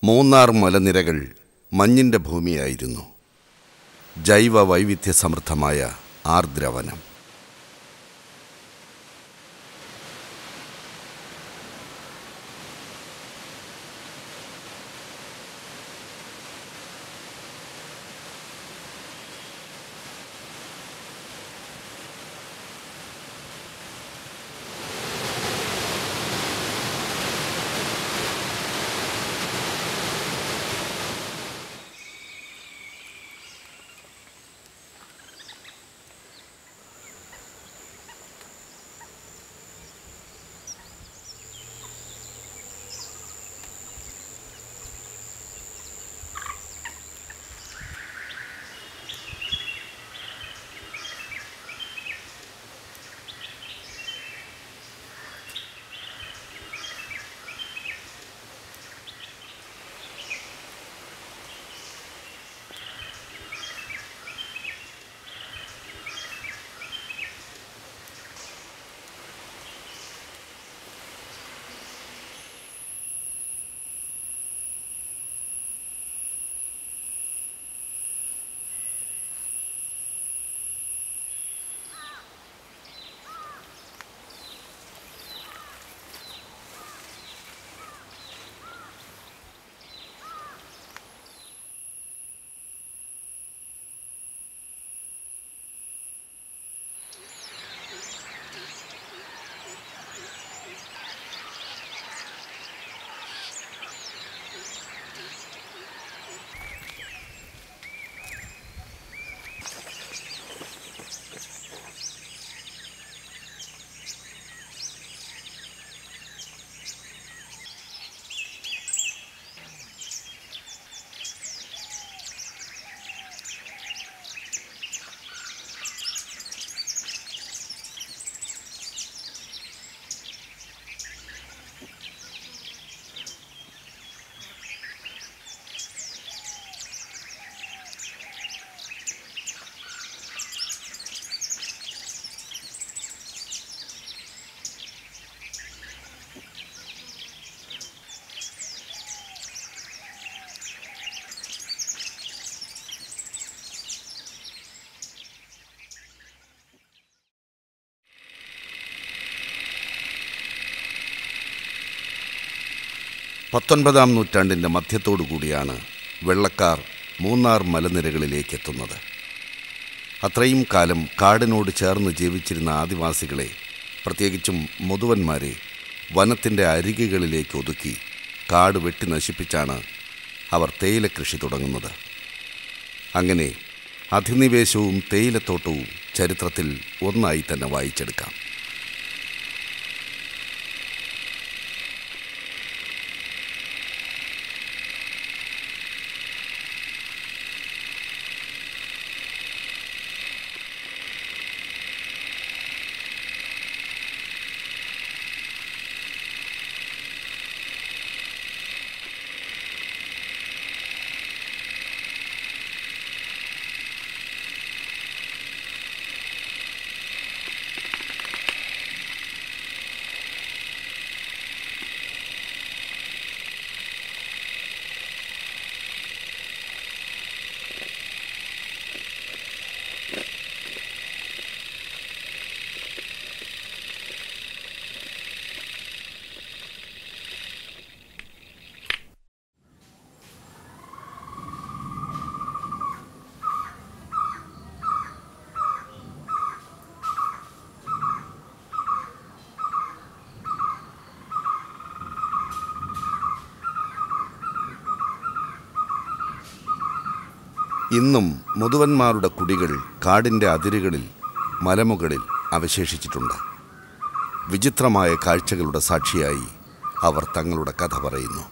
മൂന്നാർ മലനിരകൾ മഞ്ഞിൻ്റെ ഭൂമിയായിരുന്നു ജൈവ വൈവിധ്യ സമൃദ്ധമായ ആർദ്രവനം പത്തൊൻപതാം നൂറ്റാണ്ടിൻ്റെ മധ്യത്തോടു കൂടിയാണ് വെള്ളക്കാർ മൂന്നാർ മലനിരകളിലേക്ക് എത്തുന്നത് അത്രയും കാലം കാടിനോട് ചേർന്ന് ജീവിച്ചിരുന്ന ആദിവാസികളെ പ്രത്യേകിച്ചും മുതുവന്മാരെ വനത്തിൻ്റെ അരികുകളിലേക്ക് ഒതുക്കി കാട് വെട്ടി നശിപ്പിച്ചാണ് അവർ തേയില കൃഷി തുടങ്ങുന്നത് അങ്ങനെ അധിനിവേശവും തേയിലത്തോട്ടവും ചരിത്രത്തിൽ ഒന്നായി തന്നെ വായിച്ചെടുക്കാം ഇന്നും മുതുവന്മാരുടെ കുടികൾ കാടിൻ്റെ അതിരുകളിൽ മലമുകളിൽ അവശേഷിച്ചിട്ടുണ്ട് വിചിത്രമായ കാഴ്ചകളുടെ സാക്ഷിയായി അവർ തങ്ങളുടെ കഥ പറയുന്നു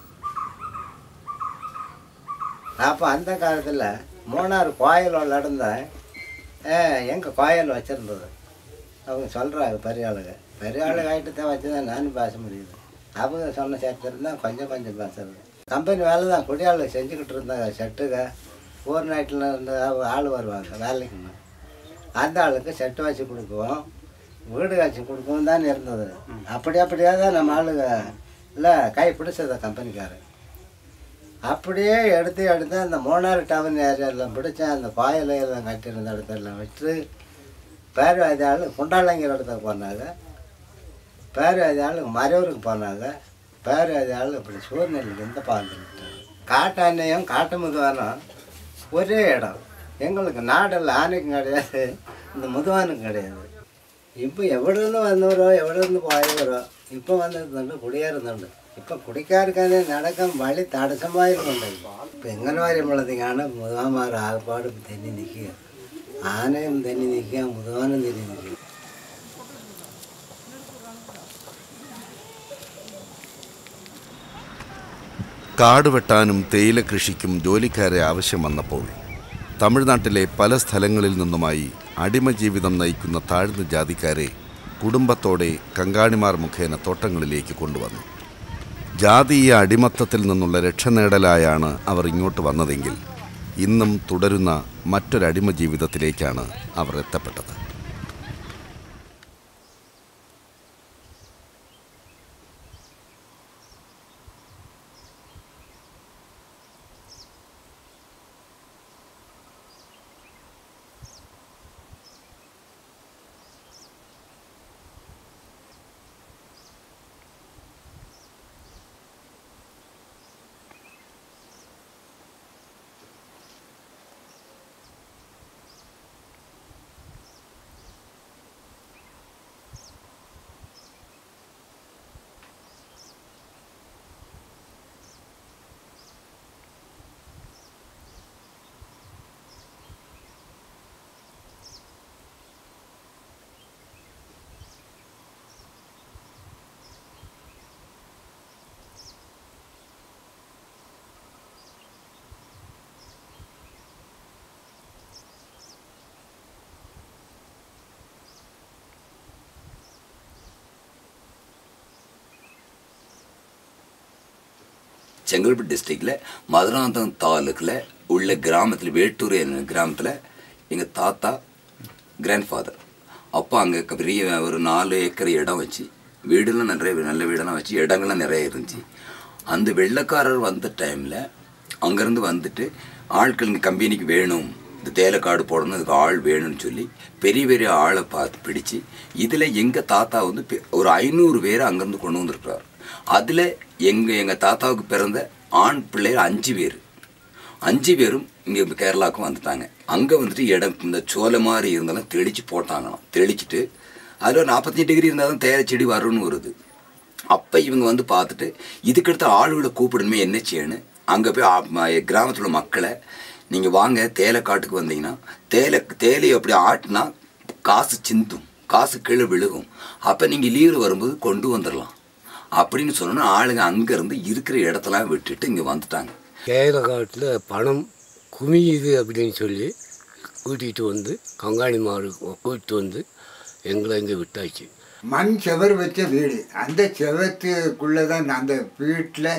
அப்போ அந்த காலத்தில் மூணார் கோயிலோட நடந்தேன் எங்கள் கோயில் வச்சுருந்தது அவங்க சொல்கிறாங்க பெரிய ஆளுங்க பெரிய ஆளுங்க ஆகிட்டு தான் வச்சு தான் நானும் பேச முடியுது அவங்க சொன்ன சரித்திரம் தான் கொஞ்சம் கொஞ்சம் பேசுறது கம்பெனி வேலை தான் குடியாள் செஞ்சுக்கிட்டு இருந்தாங்க செட்டுங்க ஊர் நைட்டில் இருந்து ஆள் வருவாங்க வேலைக்குன்னு அந்த ஆளுக்கு செட்டு வச்சு கொடுக்குவோம் வீடு காய்ச்சி கொடுக்கவும் தான் இருந்தது அப்படி அப்படியே தான் நம்ம ஆளுங்க இல்லை கை பிடிச்சது கம்பெனிக்காரன் அப்படியே எடுத்து எடுத்து அந்த மூணாறு டவுன் ஏரியாவில் பிடிச்சேன் அந்த பாயலையெல்லாம் கட்டியிருந்த இடத்தெல்லாம் விட்டு பேர்வாதி ஆள் குண்டாலங்கிற இடத்துக்கு போனாங்க பேர்வாதி ஆள் மறையூருக்கு போனாங்க பேர்வாதி ஆள் இப்படி சூழ்நிலையில் இந்த பாந்துட்டாங்க காட்டாண்ணையும் காட்டு முதுவானம் ஒரே இடம் எங்களுக்கு நாடெல்லாம் ஆணைக்கும் கிடையாது இந்த முதுவானுக்கும் கிடையாது இப்போ എവിടുന്ന് വന്നവരോ എവിടെ നിന്ന് പോയവരോ ഇപ്പം വന്നിട്ടുണ്ട് കുടിയേറുന്നുണ്ട് ഇപ്പം കുടിക്കാർക്കത് നടക്കാൻ വഴി തടസ്സമായിരുന്നുണ്ട് ഇപ്പം എങ്ങനെ വരുമ്പോഴത്തേക്കാണ് മുതുവാന്മാർ ആകപ്പാട് തെന്നി നിൽക്കുക ആനയും തെന്നി നിൽക്കുക മുതുവാനും തെന്നി നിൽക്കുക കാട് വെട്ടാനും തേയില കൃഷിക്കും ജോലിക്കാരെ ആവശ്യം വന്നപ്പോൾ തമിഴ്നാട്ടിലെ പല സ്ഥലങ്ങളിൽ നിന്നുമായി അടിമ ജീവിതം നയിക്കുന്ന താഴ്ന്ന ജാതിക്കാരെ കുടുംബത്തോടെ കങ്കാണിമാർ മുഖേന തോട്ടങ്ങളിലേക്ക് കൊണ്ടുവന്നു ജാതീയ അടിമത്തത്തിൽ നിന്നുള്ള രക്ഷ നേടലായാണ് അവർ ഇങ്ങോട്ട് വന്നതെങ്കിൽ ഇന്നും തുടരുന്ന മറ്റൊരടിമ ജീവിതത്തിലേക്കാണ് അവർ എത്തപ്പെട്ടത് செங்கல்பட்டு டிஸ்ட்ரிக்டில் மதுராந்தகம் தாலுக்கில் உள்ள கிராமத்தில் வேட்டூர் என்ற கிராமத்தில் எங்கள் தாத்தா கிராண்ட் ஃபாதர் அப்போ அங்கே பெரிய ஒரு நாலு ஏக்கர் இடம் வச்சு வீடுலாம் நிறைய நல்ல வீடெல்லாம் வச்சு இடங்கள்லாம் நிறைய இருந்துச்சு அந்த வெள்ளைக்காரர் வந்த டைமில் அங்கேருந்து வந்துட்டு ஆட்கள் இங்கே கம்பெனிக்கு வேணும் இந்த தேயிலைக்காடு போடணும் அதுக்கு ஆள் வேணும்னு சொல்லி பெரிய பெரிய ஆளை பார்த்து பிடிச்சு இதில் எங்கள் தாத்தா வந்து பெ- ஒரு ஐநூறு பேரை அங்கேருந்து கொண்டு வந்திருக்கிறார் அதில் எங்கள் எங்கள் தாத்தாவுக்கு பிறந்த ஆண் பிள்ளைகள் அஞ்சு பேர் அஞ்சு பேரும் இங்கே கேரளாவுக்கு வந்துட்டாங்க அங்கே வந்துட்டு இடம் இந்த சோலை மாதிரி இருந்தாலும் தெளித்து போட்டாங்களாம் தெளிச்சிட்டு அதில் ஒரு நாற்பத்தஞ்சு டிகிரி இருந்தால் தான் தேயிலை செடி வரும்னு வருது அப்போ இவங்க வந்து பார்த்துட்டு இதுக்கடுத்த ஆளுகளை கூப்பிடணுமே என்ன செய்யணும் அங்கே போய் ஆ- ம- கிராமத்தில் உள்ள மக்களை நீங்கள் வாங்க தேயிலை காட்டுக்கு வந்தீங்கன்னா தேயிலை தேயிலையை அப்படி ஆட்டினா காசு சிந்தும் காசு கீழே விழுகும் அப்போ நீங்கள் லீவில் வரும்போது கொண்டு வந்துடலாம் அப்படின்னு சொன்னோன்னா ஆளுங்க அங்கேருந்து இருக்கிற இடத்தெல்லாம் விட்டுட்டு இங்கே வந்துட்டாங்க தேயிலை காட்டில் பணம் குமியுது அப்படின்னு சொல்லி கூட்டிகிட்டு வந்து கங்காணி மாடு கூட்டிட்டு வந்து எங்களை இங்கே விட்டாச்சு மண் செவர் வச்ச வீடு அந்த செவத்துக்குள்ளே தான் அந்த வீட்டில்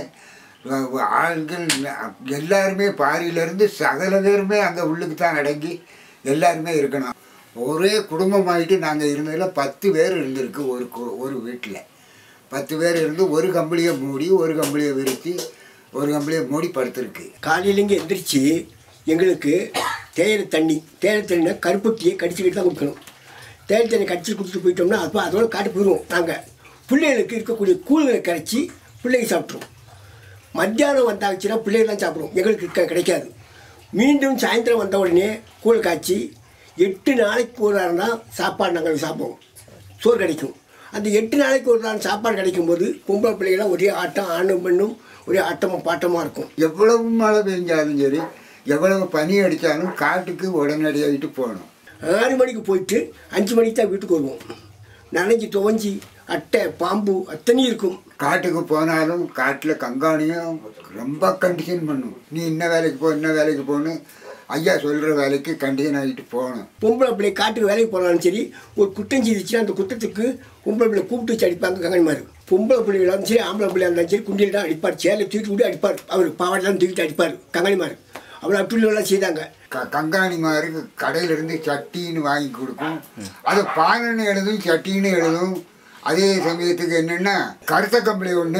ஆள்கள் எல்லாருமே பாரியிலேருந்து சகல பேருமே அங்கே உள்ளுக்கு தான் அடங்கி எல்லாருமே இருக்கணும் ஒரே குடும்பமாயிட்டு நாங்கள் இருந்ததில் பத்து பேர் இருந்திருக்கு ஒரு கு- ஒரு வீட்டில் பத்து பேர் இருந்து ஒரு கம்பளியை மூடி ஒரு கம்பளியை விரித்து ஒரு கம்பளியை மூடி படுத்திருக்கு காலையிலேங்க எந்திரிச்சு எங்களுக்கு தேயிலை தண்ணி தேயிலை தண்ணினா கருப்பட்டியை கடிச்சிக்கிட்டு தான் கொடுக்கணும் தேயிலை தண்ணி கடிச்சு கொடுத்துட்டு போயிட்டோம்னா அப்போ அதோட காட்டு போயிடுவோம் நாங்கள் பிள்ளைகளுக்கு இருக்கக்கூடிய கூழ்களை கரைச்சி பிள்ளைங்க சாப்பிட்ருவோம் மத்தியானம் வந்தாச்சுன்னா பிள்ளைகள்லாம் சாப்பிடுவோம் எங்களுக்கு க- கிடைக்காது மீண்டும் சாயந்தரம் வந்த உடனே கூழ் காய்ச்சி எட்டு நாளைக்கு ஒரு நேரம் தான் சாப்பாடு நாங்கள் சாப்பிடுவோம் சோறு கிடைக்கும் அந்த எட்டு நாளைக்கு ஒரு நாள் சாப்பாடு கிடைக்கும்போது பொம்பளை பிள்ளைகளாம் ஒரே ஆட்டம் ஆணும் பெண்ணும் ஒரே ஆட்டமும் பாட்டமாக இருக்கும் எவ்வளவு மழை பெஞ்சாலும் சரி எவ்வளவு பனி அடித்தாலும் காட்டுக்கு உடனடியாகிட்டு போகணும் ஆறு மணிக்கு போயிட்டு அஞ்சு மணிக்கு தான் வீட்டுக்கு வருவோம் நனைஞ்சு துவஞ்சி அட்டை பாம்பு அத்தனையும் இருக்கும் காட்டுக்கு போனாலும் காட்டில் கங்காணியும் ரொம்ப கண்டிஷன் பண்ணும் நீ இன்ன வேலைக்கு போ இன்ன வேலைக்கு போன்னு ஐயா சொல்கிற வேலைக்கு கண்டிஷன் ஆகிட்டு போகணும் பொம்பளை பிள்ளை காட்டுக்கு வேலைக்கு போனாலும் சரி ஒரு குற்றம் செய்துச்சுன்னா அந்த குற்றத்துக்கு பொம்பளை பிள்ளை கூப்பிட்டு வச்சு அடிப்பாங்க கங்கனிமார் பொம்பளை பிள்ளைகளாலும் சரி ஆம்பளை பிள்ளை இருந்தாலும் சரி குண்டியில் தான் அடிப்பார் சேலை தூக்கி விட்டு அடிப்பார் அவர் பாவாடெல்லாம் தூக்கிட்டு அடிப்பார் கங்கனிமார் அவ்வளோ அட்டுலாம் செய்தாங்க க கங்காணி மாதிரி கடையிலேருந்து சட்டின்னு வாங்கி கொடுக்கும் அது பானைன்னு எழுதும் சட்டின்னு எழுதும் அதே சமயத்துக்கு என்னென்னா கருத்த கம்பளி ஒன்று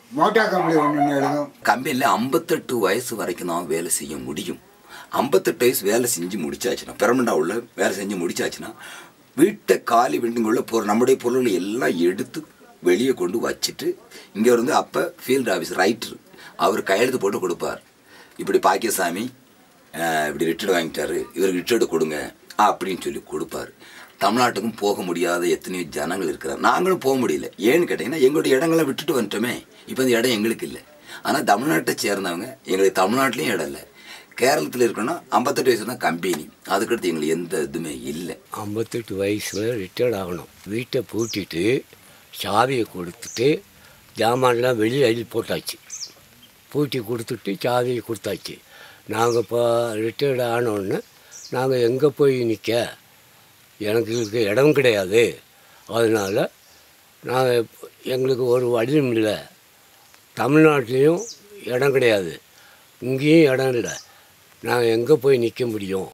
மோட்டார் கம்பெனி ஒன்று எழுதும் கம்பெனியில் ஐம்பத்தெட்டு வயசு வரைக்கும் தான் வேலை செய்ய முடியும் ஐம்பத்தெட்டு வயசு வேலை செஞ்சு முடிச்சாச்சுன்னா பெர்மனண்டாக உள்ள வேலை செஞ்சு முடிச்சாச்சுன்னா வீட்டை காலி விண்டுங்குள்ள போகிற நம்முடைய பொருள்களை எல்லாம் எடுத்து வெளியே கொண்டு வச்சுட்டு இங்கே வந்து அப்போ ஃபீல்டு ஆஃபீஸ் ரைட்டர் அவர் கையெழுத்து போட்டு கொடுப்பார் இப்படி பாக்கியசாமி அஹ், இப்படி ரிட்டர்டு வாங்கிட்டாரு இவருக்கு ரிட்டர்டு கொடுங்க அப்படின்னு சொல்லி கொடுப்பாரு தமிழ்நாட்டுக்கும் போக முடியாத எத்தனையோ ஜனங்கள் இருக்கிறார் நாங்களும் போக முடியல ஏன்னு கேட்டிங்கன்னா எங்களுடைய இடங்களை விட்டுட்டு வந்துட்டோமே இப்போ இந்த இடம் எங்களுக்கு இல்லை ஆனால் தமிழ்நாட்டை சேர்ந்தவங்க எங்களுக்கு தமிழ்நாட்டிலையும் இடம் இல்லை கேரளத்தில் இருக்கணும்னா ஐம்பத்தெட்டு வயசு தான் கம்பெனி அதுக்கடுத்து எங்களுக்கு எந்த இதுவுமே இல்லை ஐம்பத்தெட்டு வயசில் ரிட்டையர்ட் ஆகணும் வீட்டை பூட்டிட்டு சாவியை கொடுத்துட்டு ஜாமான்லாம் வெளியே அள்ளி போட்டாச்சு பூட்டி கொடுத்துட்டு சாவியை கொடுத்தாச்சு நாங்கள் இப்போ ரிட்டையர்ட் ஆனோடனே நாங்கள் எங்கே போய் நிற்க எனக்கு இதுக்கு இடம் கிடையாது அதனால் நாங்கள் எங்களுக்கு ஒரு வழியும் இல்லை தமிழ்நாட்டிலையும் இடம் கிடையாது இங்கேயும் இடம் இல்லை நாங்கள் எங்கே போய் நிற்க முடியும்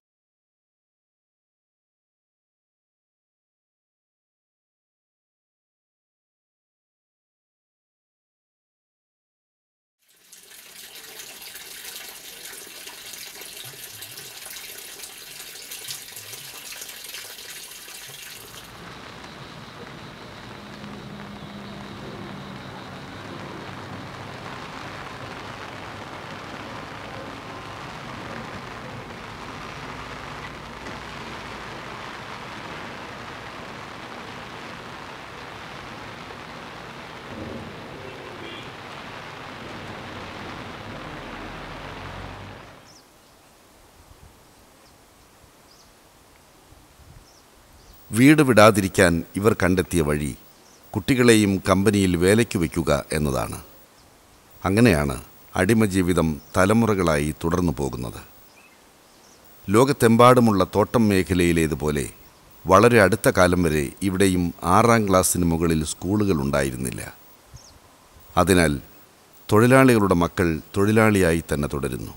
വീട് വിടാതിരിക്കാൻ ഇവർ കണ്ടെത്തിയ വഴി കുട്ടികളെയും കമ്പനിയിൽ വേലയ്ക്ക് വയ്ക്കുക എന്നതാണ് അങ്ങനെയാണ് അടിമജീവിതം തലമുറകളായി തുടർന്നു പോകുന്നത് ലോകത്തെമ്പാടുമുള്ള തോട്ടം മേഖലയിലേതുപോലെ വളരെ അടുത്ത കാലം വരെ ഇവിടെയും ആറാം ക്ലാസ്സിന് മുകളിൽ സ്കൂളുകൾ ഉണ്ടായിരുന്നില്ല അതിനാൽ തൊഴിലാളികളുടെ മക്കൾ തൊഴിലാളിയായി തന്നെ തുടരുന്നു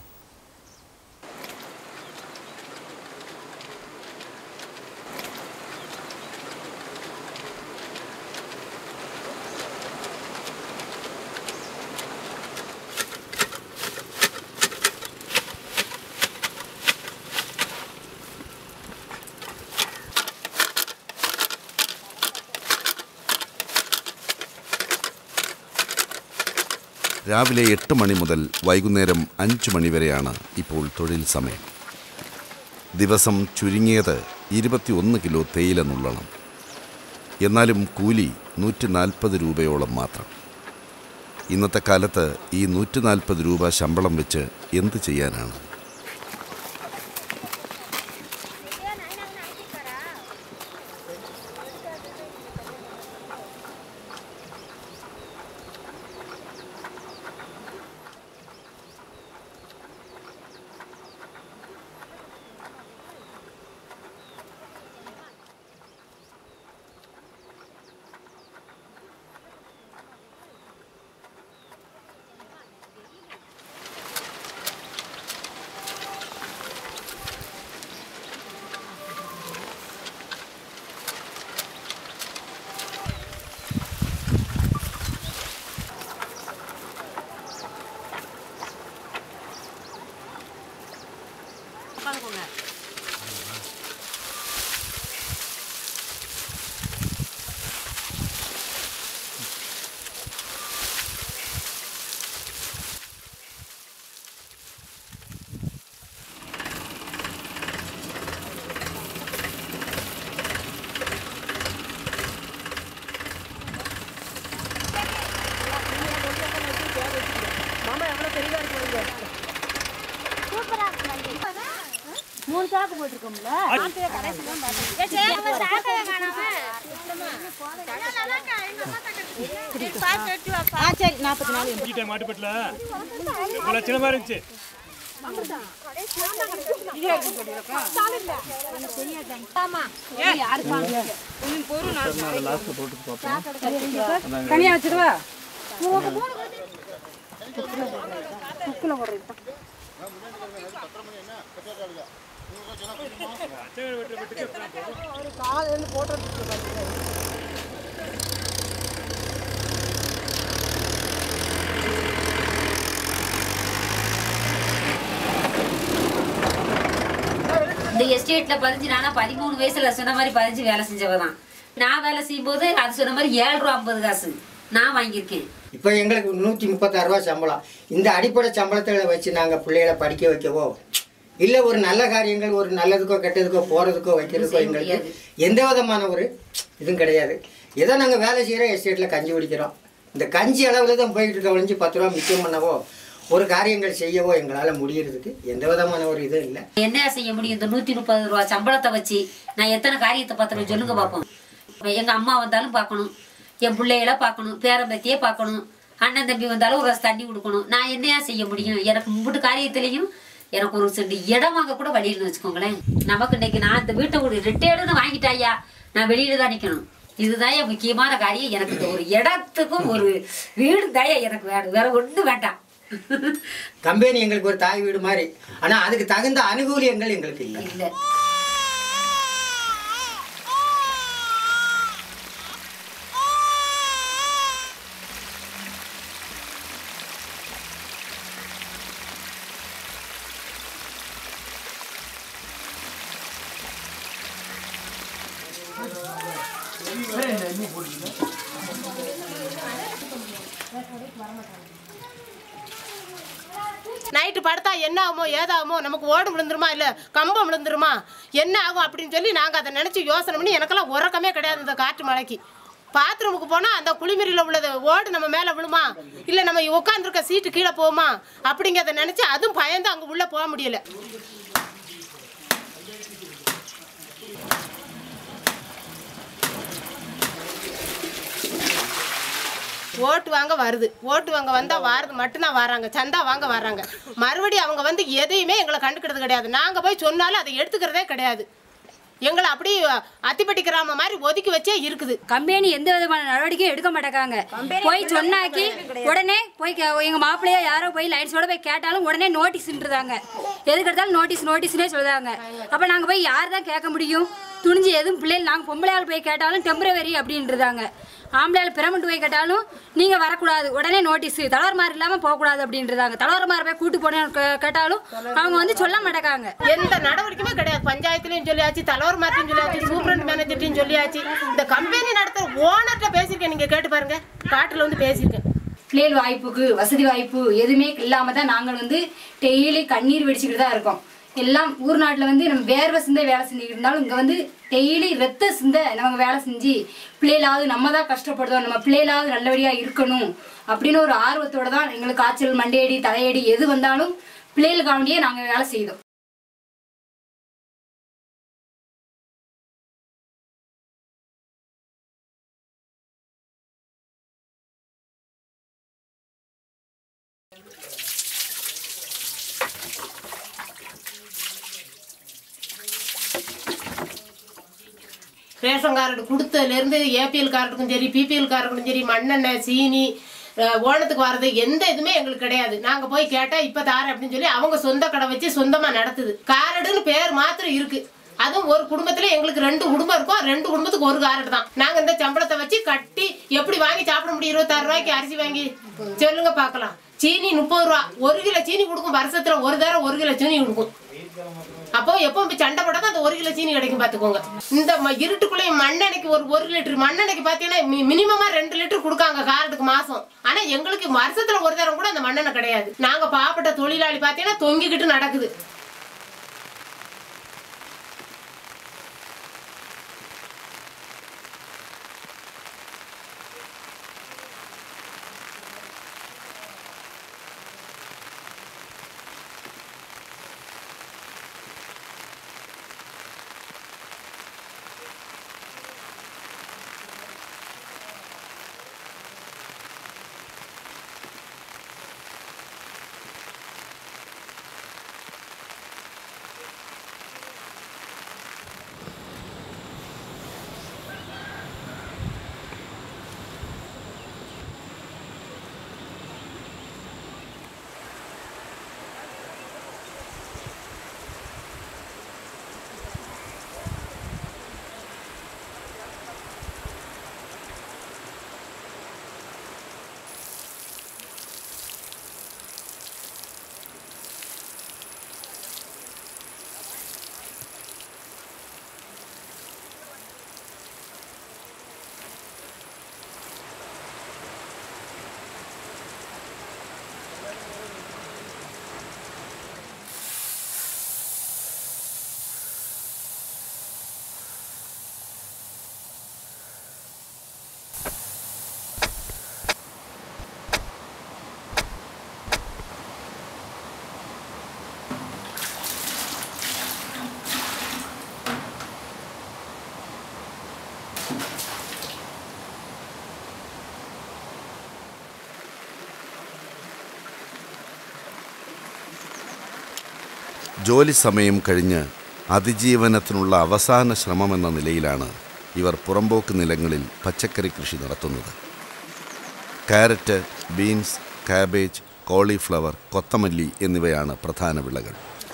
രാവിലെ എട്ട് മണി മുതൽ വൈകുന്നേരം അഞ്ച് മണി വരെയാണ് ഇപ്പോൾ തൊഴിൽ സമയം ദിവസം ചുരുങ്ങിയത് ഇരുപത്തിയൊന്ന് കിലോ തേയില നുള്ളണം എന്നാലും കൂലി നൂറ്റി നാൽപ്പത് രൂപയോളം മാത്രം ഇന്നത്തെ കാലത്ത് ഈ നൂറ്റി നാൽപ്പത് രൂപ ശമ്പളം വെച്ച് എന്ത് ചെയ്യാനാണ് மூணு சாக்கு போட்டிருக்கோம்ல ஆ சரி நாற்பத்தி நாலு ஈட்டை மாட்டுப்பட்டில் இவ்வளோ சின்னமாக இருந்துச்சு தனியா வச்சிருவா எஸ்டேட்ல பதிஞ்சு நானா பதிமூணு வயசுல சொன்ன மாதிரி பதிஞ்சு வேலை செஞ்சவ தான் நான் வேலை செய்யும் போது அது சொன்ன மாதிரி ஏழு ரூபா ஐம்பது காசு நான் வாங்கியிருக்கேன் இப்போ எங்களுக்கு நூற்றி முப்பத்தாறு ரூபா சம்பளம் இந்த அடிப்படை சம்பளத்தை வச்சு நாங்கள் பிள்ளைகளை படிக்க வைக்கவோ இல்லை ஒரு நல்ல காரியங்கள் ஒரு நல்லதுக்கோ கெட்டதுக்கோ போகிறதுக்கோ வைக்கிறதுக்கோ எங்களுக்கு எந்த விதமான ஒரு இதுவும் கிடையாது ஏதோ நாங்கள் வேலை செய்கிறோம் எஸ்டேட்டில் கஞ்சி குடிக்கிறோம் இந்த கஞ்சி அளவில் தான் போயிட்டு இருக்க ஒழிஞ்சு பத்து ரூபா மிச்சம் பண்ணவோ ஒரு காரியங்கள் செய்யவோ எங்களால் முடியறதுக்கு எந்த விதமான ஒரு இதுவும் இல்லை என்ன செய்ய முடியும் இந்த நூத்தி முப்பது ரூபா சம்பளத்தை வச்சு நான் எத்தனை காரியத்தை பார்த்துருவேன் சொல்லுங்க பார்ப்போம் இப்ப எங்க அம்மா வந்தாலும் பார்க்கணும் என் பிள்ளைகள பார்க்கணும் பேரம்பத்தியே பார்க்கணும் அண்ணன் தம்பி வந்தாலும் ஒரு தண்ணி கொடுக்கணும் நான் என்னையா செய்ய முடியும் எனக்கு மும்பிட்டு காரியத்திலையும் எனக்கு ஒரு செண்டு இடம் வாங்க கூட வழியில் வச்சுக்கோங்களேன் நமக்கு இன்னைக்கு நான் இந்த வீட்டை ஒரு ரிட்டையர்டுன்னு வாங்கிட்டாயா நான் வெளியில தான் நிற்கணும் இதுதான் என் முக்கியமான காரியம் எனக்கு இந்த ஒரு இடத்துக்கும் ஒரு வீடு தாயா எனக்கு வேணும் வேற ஒன்றும் வேண்டாம் கம்பெனி எங்களுக்கு ஒரு தாய் வீடு மாதிரி ஆனால் அதுக்கு தகுந்த அனுகூலியங்கள் எங்களுக்கு இல்லை இல்லை நைட்டு படுத்தா என்ன ஆகுமோ ஏதாகுமோ நமக்கு ஓடு விழுந்துருமா இல்லை கம்பம் விழுந்துருமா என்ன ஆகும் அப்படின்னு சொல்லி நாங்கள் அதை நினச்சி யோசனை பண்ணி எனக்கெல்லாம் உறக்கமே கிடையாது இந்த காற்று மழைக்கு பாத்ரூமுக்கு போனால் அந்த குளிமறியில் உள்ளது ஓடு நம்ம மேலே விழுமா இல்லை நம்ம உட்காந்துருக்க சீட்டு கீழே போகுமா அப்படிங்கிறத நினச்சி அதுவும் பயந்து அங்கே உள்ளே போக முடியல ஓட்டு வாங்க வருது ஓட்டு வாங்க வந்தால் வாரது மட்டும்தான் வராங்க சந்தா வாங்க வராங்க மறுபடியும் அவங்க வந்து எதையுமே எங்களை கண்டுக்கிறது கிடையாது நாங்கள் போய் சொன்னாலும் அதை எடுத்துக்கிறதே கிடையாது எங்களை அப்படியே அத்திப்பட்டி கிராமம் மாதிரி ஒதுக்கி வச்சே இருக்குது கம்பெனி எந்த விதமான நடவடிக்கையும் எடுக்க மாட்டேங்காங்க போய் சொன்னாக்கி உடனே போய் கே- எங்க மாப்பிள்ளையோ யாரோ போய் லைன்ஸோட போய் கேட்டாலும் உடனே நோட்டீஸ்ன்றாங்க எதுக்கு எடுத்தாலும் நோட்டீஸ் நோட்டீஸ்னே சொல்லுதாங்க அப்ப நாங்க போய் யார் தான் கேட்க முடியும் துணிஞ்சு எதுவும் பிள்ளைகள் நாங்கள் பொம்பளையால் போய் கேட்டாலும் டெம்பரவரி அப்படின்றதாங்க ஆம்பளையால் பிரமண்ட் போய் கேட்டாலும் நீங்கள் வரக்கூடாது உடனே நோட்டீஸ் தலவர் மாதிரி இல்லாமல் போகக்கூடாது அப்படின்றதாங்க தலவர் மாதிரி போய் கூட்டு போனேன்னு கே- கேட்டாலும் அவங்க வந்து சொல்ல மாட்டேங்காங்க எந்த நடவடிக்கையுமே கிடையாது பஞ்சாயத்துலயும் சொல்லியாச்சு தலைவர் மாத்தையும் சொல்லியாச்சு சூப்பரண்ட் மேனேஜர்ட்டையும் சொல்லியாச்சு இந்த கம்பெனி நடத்துற ஓனர்கிட்ட பேசியிருக்கேன் நீங்க கேட்டு பாருங்க காட்டுல வந்து பேசியிருக்கேன் பிள்ளைகள் வாய்ப்புக்கு வசதி வாய்ப்பு எதுவுமே இல்லாம தான் நாங்கள் வந்து டெய்லி கண்ணீர் வெடிச்சுக்கிட்டு தான் இருக்கோம் எல்லாம் ஊர் நாட்டில் வந்து நம்ம வேர்வை சிந்த வேலை செஞ்சுக்கிட்டு இருந்தாலும் இங்கே வந்து டெய்லி ரத்த சிந்த நம்ம வேலை செஞ்சு பிள்ளைகளாவது நம்ம தான் கஷ்டப்படுறோம் நம்ம பிள்ளைகளாவது நல்லபடியாக இருக்கணும் அப்படின்னு ஒரு ஆர்வத்தோட தான் எங்களுக்கு காய்ச்சல் மண்டையடி தலையடி எது வந்தாலும் பிள்ளைகளுக்காண்டியே நாங்கள் வேலை செய்தோம் ரேஷன் கார்டு கொடுத்ததுலேருந்து ஏபிஎல் கார்டுக்கும் சரி பிபிஎல் கார்டுக்கும் சரி மண்ணெண்ணெய் சீனி அஹ், ஓணத்துக்கு வர்றது எந்த இதுவுமே எங்களுக்கு கிடையாது நாங்கள் போய் கேட்டால் இப்போ தாரேன் அப்படின்னு சொல்லி அவங்க சொந்த கடை வச்சு சொந்தமாக நடத்துது காரடுன்னு பேர் மாத்திரம் இருக்கு அதுவும் ஒரு குடும்பத்துல எங்களுக்கு ரெண்டு குடும்பம் இருக்கும் ரெண்டு குடும்பத்துக்கு ஒரு காரடு தான் நாங்க இந்த சம்பளத்தை வச்சு கட்டி எப்படி வாங்கி சாப்பிட முடியும் இருபத்தாறு ரூபாய்க்கு அரிசி வாங்கி சொல்லுங்க பார்க்கலாம் சீனி முப்பது ரூபா ஒரு கிலோ சீனி கொடுக்கும் வருஷத்துல ஒரு தடவை ஒரு கிலோ சீனி கொடுக்கும் அப்போ எப்போ இப்ப சண்டை போட்டாதான் அந்த ஒரு கிலோ சீனி கிடைக்கும் பாத்துக்கோங்க இந்த ம- இருட்டுக்குள்ளே மண்ணெண்ணைக்கு ஒரு ஒரு லிட்டர் மண்ணெண்ணைக்கு பாத்தீங்கன்னா மி- மினிமமா ரெண்டு லிட்டர் கொடுக்காங்க காரத்துக்கு மாசம் ஆனா எங்களுக்கு வருஷத்துல ஒரு தரம் கூட அந்த மண்ணெண்ணெய் கிடையாது நாங்க பாவப்பட்ட தொழிலாளி பாத்தீங்கன்னா தொங்கிக்கிட்டு நடக்குது ജോലി സമയം കഴിഞ്ഞ് അതിജീവനത്തിനുള്ള അവസാന ശ്രമമെന്ന നിലയിലാണ് ഇവർ പുറമ്പോക്ക് നിലങ്ങളിൽ പച്ചക്കറി കൃഷി നടത്തുന്നത് കാരറ്റ് ബീൻസ് കാബേജ് കോളിഫ്ലവർ കൊത്തമല്ലി എന്നിവയാണ് പ്രധാന വിളകൾ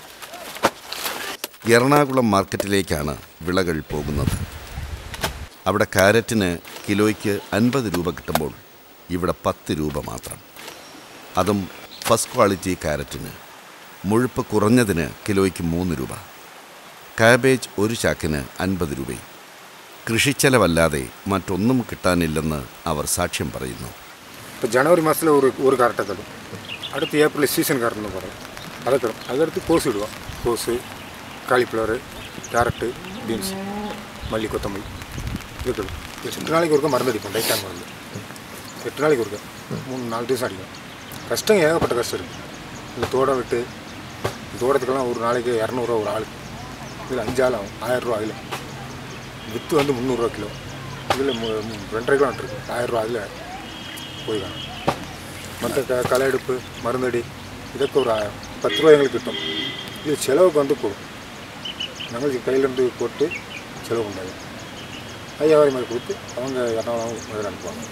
എറണാകുളം മാർക്കറ്റിലേക്കാണ് വിളകൾ പോകുന്നത് അവിടെ കാരറ്റിന് കിലോയ്ക്ക് അൻപത് രൂപ കിട്ടുമ്പോൾ ഇവിടെ പത്ത് രൂപ മാത്രം അതും ഫസ്റ്റ് ക്വാളിറ്റി കാരറ്റിന് മുഴുപ്പ് കുറഞ്ഞതിന് കിലോയ്ക്ക് മൂന്ന് രൂപ കാബേജ് ഒരു ചാക്കിന് അൻപത് രൂപയും കൃഷിച്ചെലവല്ലാതെ മറ്റൊന്നും കിട്ടാനില്ലെന്ന് അവർ സാക്ഷ്യം പറയുന്നു இப்போ ஜனவரி மாதத்தில் ஒரு ஒரு கரெக்டாக தரும் அடுத்து ஏப்ரல் சீசன் கரெக்ட்னு போகிறோம் அதை தரும் அதுக்கடுத்து கோஸு விடுவோம் கோஸு காலிஃப்ளவரு கேரட்டு பீன்ஸ் மல்லி கொத்தமல்லி இது தரும் எட்டு நாளைக்கு ஒருக்கா மருந்து அடிப்போம் டைட் டைம் மருந்து எட்டு நாளைக்கு ஒருக்கா மூணு நாலு டியூஸ் அடிக்கும் கஷ்டம் ஏகப்பட்ட கஷ்டம் இருக்குது இந்த தோடம் விட்டு தோட்டத்துக்கெல்லாம் ஒரு நாளைக்கு இரநூறுவா ஒரு ஆளுக்கு இதில் அஞ்சு ஆள் ஆகும் ஆயிரரூவா அதில் வித்து வந்து முந்நூறுரூவா கிலோ இதில் ரெண்டரை கிலோ இருக்குது ஆயிரரூவா அதில் போயிடும் மற்ற க களை எடுப்பு மருந்தடி இதற்கு ஒரு ஆ- பத்து ரூபா எங்களுக்கு கிட்டும் இது செலவுக்கு வந்து போகும் நாங்கள் கையிலேருந்து போட்டு செலவு பண்ணாங்க ஐயாயிரம் மாதிரி கொடுத்து அவங்க இரநூறு முதல்ல அனுப்புவாங்க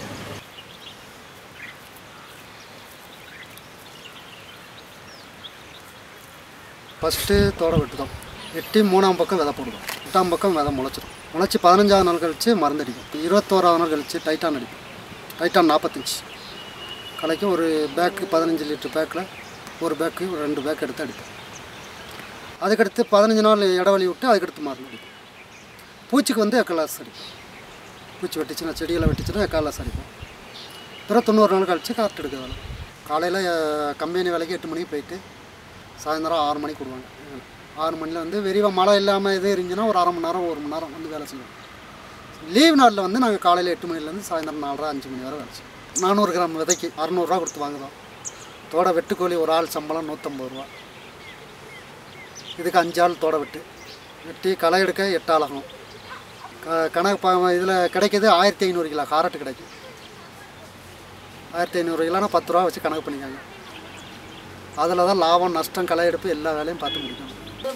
ஃபஸ்ட்டு தோட வெட்டுதோம் வெட்டி மூணாம் பக்கம் விதை போடுவோம் எட்டாம் பக்கம் விதை முளைச்சிடும் முளைச்சி பதினஞ்சாவது நாள் கழித்து மருந்தடிக்கும் இருபத்தோராவது நாள் கழித்து டைட்டான் அடிக்கும் டைட்டான் நாற்பத்தஞ்சு கலைக்கு ஒரு பேக்கு பதினஞ்சு லிட்டர் பேக்கில் ஒரு பேக்கு ஒரு ரெண்டு பேக் எடுத்து அடிப்போம் அதுக்கடுத்து பதினஞ்சு நாள் இடைவெளி விட்டு அதுக்கடுத்து மருந்து அடிப்போம் பூச்சிக்கு வந்து எக்கலாஸ் அடிப்போம் பூச்சி வெட்டிச்சுன்னா செடிகளை வெட்டிச்சுன்னா எக்காலாஸ் அடிப்போம் பிறகு தொண்ணூறு நாள் கழித்து காற்று எடுக்க வேலை காலையில் கம்பெனி வேலைக்கு எட்டு மணிக்கு போயிட்டு சாயந்தரம் ஆறு மணிக்கு விடுவாங்க ஆறு மணியில் வந்து வெறிவாக மழை இல்லாமல் எதுவும் இருந்துச்சுன்னா ஒரு அரை மணி நேரம் ஒரு மணி நேரம் வந்து வேலை செய்வோம் லீவ் நாளில் வந்து நாங்கள் காலையில் எட்டு மணிலேருந்து சாயந்தரம் நாலரை அஞ்சு மணி வரை வேலை செய்வோம் நானூறு கிராம் விதைக்கு அறநூறுரூவா கொடுத்து வாங்குதோம் தோட வெட்டுக்கோழி ஒரு ஆள் சம்பளம் நூற்றம்பது ரூபா இதுக்கு அஞ்சு ஆள் தோட வெட்டு வெட்டி களை எடுக்க எட்டு ஆள் ஆகும் க கணக்கு பா இதில் கிடைக்கிது ஆயிரத்தி ஐநூறு கிலோ காரட்டு கிடைக்கும் ஆயிரத்தி ஐநூறு கிலோனா பத்து ரூபா வச்சு கணக்கு பண்ணிக்காங்க அதில் தான் லாபம் நஷ்டம் களை எடுப்பு எல்லா வேலையும் பார்த்து முடிக்கணும்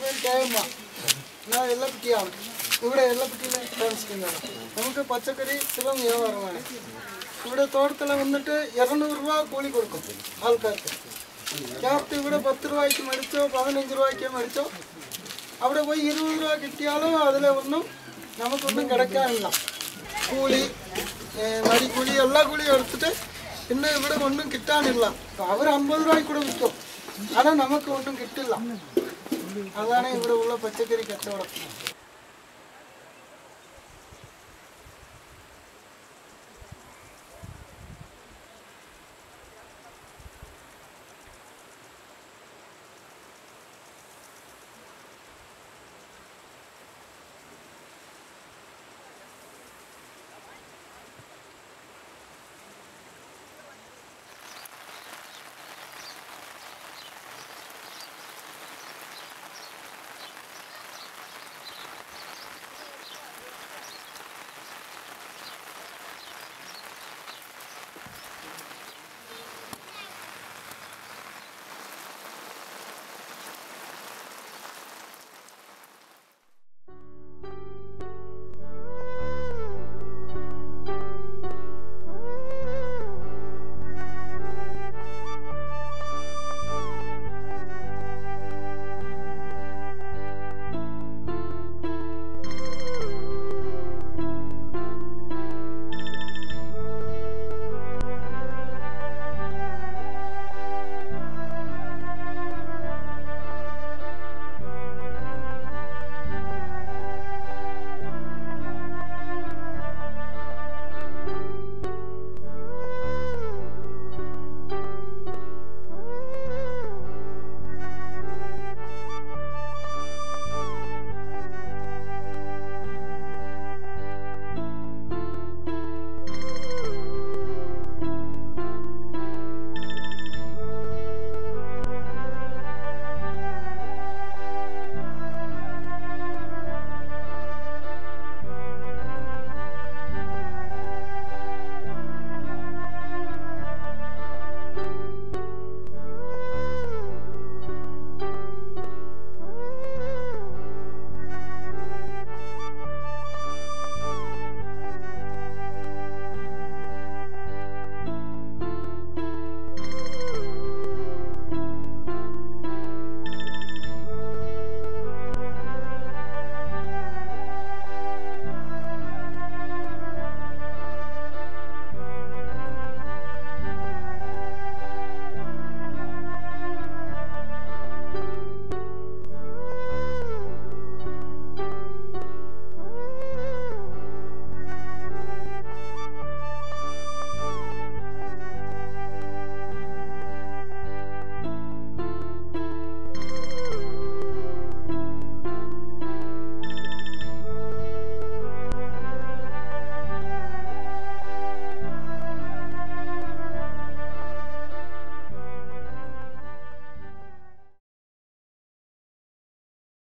நான் എല്ലപ്പറ്റിയാണ് ഇവിടെ എല്ലപ്പറ്റിയിലെ താമസിക്കുന്നതാണ് നമുക്ക് പച്ചക്കറി സ്ഥിരം വ്യാപാരമാണ് ഇവിടെ തോട്ടത്തിൽ വന്നിട്ട് ഇരുന്നൂറ് രൂപ കൂലി കൊടുക്കും ആൾക്കാർക്ക് ക്യാരറ്റ് ഇവിടെ പത്ത് രൂപയ്ക്ക് മേടിച്ചോ പതിനഞ്ച് രൂപയ്ക്ക് മേടിച്ചോ അവിടെ പോയി ഇരുപത് രൂപ കിട്ടിയാലും അതിൽ ഒന്നും നമുക്കൊന്നും കിടക്കാനില്ല കൂലി ഏഹ് നടിക്കൂലി എല്ലാ കൂലിയും എടുത്തിട്ട് പിന്നെ ഇവിടെ ഒന്നും കിട്ടാനില്ല അവർ അമ്പത് രൂപയ്ക്ക് കൂടെ വിൽക്കും ஆனால் நமக்கு ஒன்றும் கிட்டிല്ല அதானே ഇവിടെ உள்ள பச்சைக்கறி கச்சவடம்